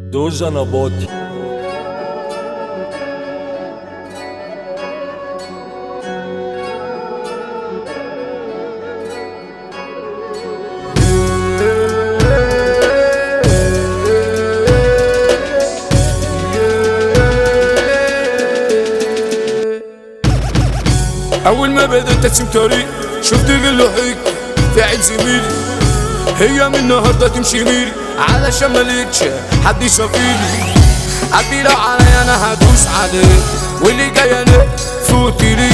دوجا نباطي اول ما بدأت ارسم طريق شفت اللوحيك في عيد زميلي هي من النهارده تمشي ميري علشان ملقتش حد يصفيني عبي لو عليا انا هدوس عليه واللي جاي انا فوتي لي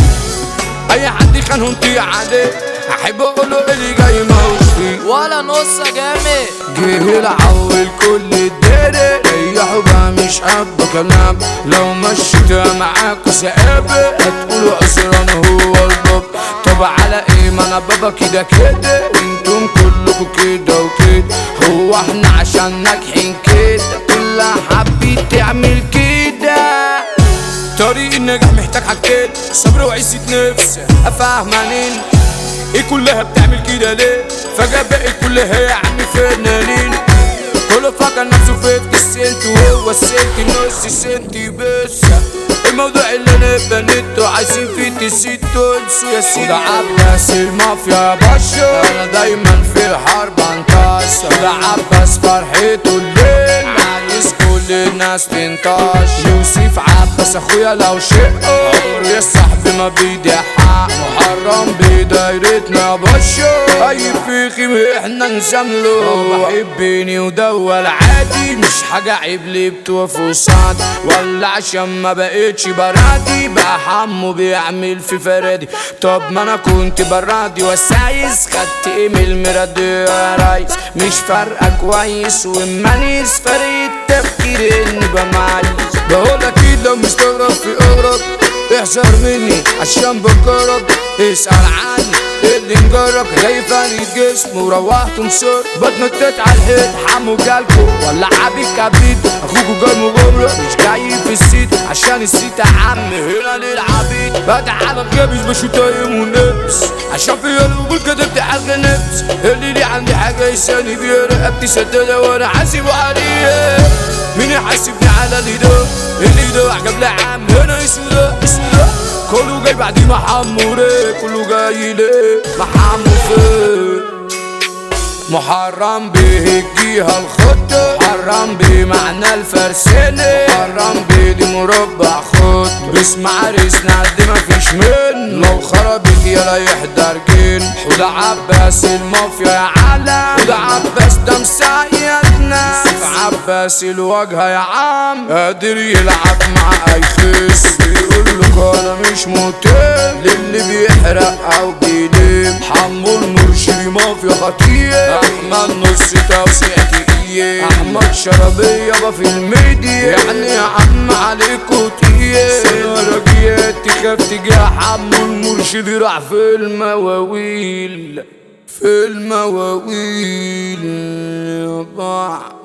اي حد يخان هنطي عليه احب اقول له اللي جاي ما هوش فيه ولا نص جامد جه العول كل الدري ريحوا بقى مش حب كلام لو مشيت معاكوا سقابة هتقولوا عذران هو الباب طب على ايه ما انا بابا كده كده وانتم كلكوا كده وكده هو احنا عشان ناجحين كده كلها حبيت تعمل كده طريق النجاح محتاج حاجتين صبر وعزة نفس افهمانين ايه كلها بتعمل كده ليه فجأة بقت كلها يا عم فنانين كله فاكر نفسه فيفتي سنت وهو السنت نص سنت بس الموضوع اللي انا بنيته عايزين فيه تسيتوا انسوا يا سيدي وده عباس المافيا يا باشا انا دايما في الحرب انتصر وده عباس فرحته الليل عايز كل الناس تنطش يوسف عباس اخويا لو شقه عمري الصاحب ما بيدي حق محرم بدايرتنا يا باشا اي فيخي احنا نسامله بحبني ودول عادي مش حاجة عيب لي بتوفوا سعد ولا عشان ما بقتش برادي بقى حمو بيعمل في فرادي طب ما انا كنت برادي وسايس خدت ايه من المراد يا ريس مش فارقة كويس ومانيس فريق تفكير اني بميز بقولك اكيد لو مستغرب في اغرب احذر مني عشان بجرب اسأل عني اللي نجرب جاي فريد جسم وروحت مصر بتنطط على الحيط حمو جالكو ولا عبيد كبريت اخوكو جاي مغامرة مش جاي في السيت عشان السيت يا عم هنا للعبيد بدع على الجبس بشو تايم ونبس عشان في القبول كتبت حلقة نفس اللي لي عندي حاجة يساني بيها رقبتي سدادة وانا حاسب عليها مين يحاسبني على اللي ده اللي ده عجب عم هنا اسمه ده اسمه ده كله جاي بعدي محمو ري كله جاي ليه محمو فين محرم به الجهة الخط محرم بمعنى الفرسانة محرم بدي مربع خط باسم عريسنا قد ما فيش من لو خربت يلا يحضر جن وده عباس المافيا يا علم وده عباس ده مسايدنا سيف عباس الواجهة يا عم قادر يلعب مع اي خس بيقول لك انا مش مهتم للي بيحرق او بينام حمو المرشد مافيا خطير احمد نص توسيع تقيل احمد شربية يابا في الميديا يعني يا عم عليكوا تقيل سنارجيات تخاف تجي حمو المرشد راح في المواويل في المواويل يابا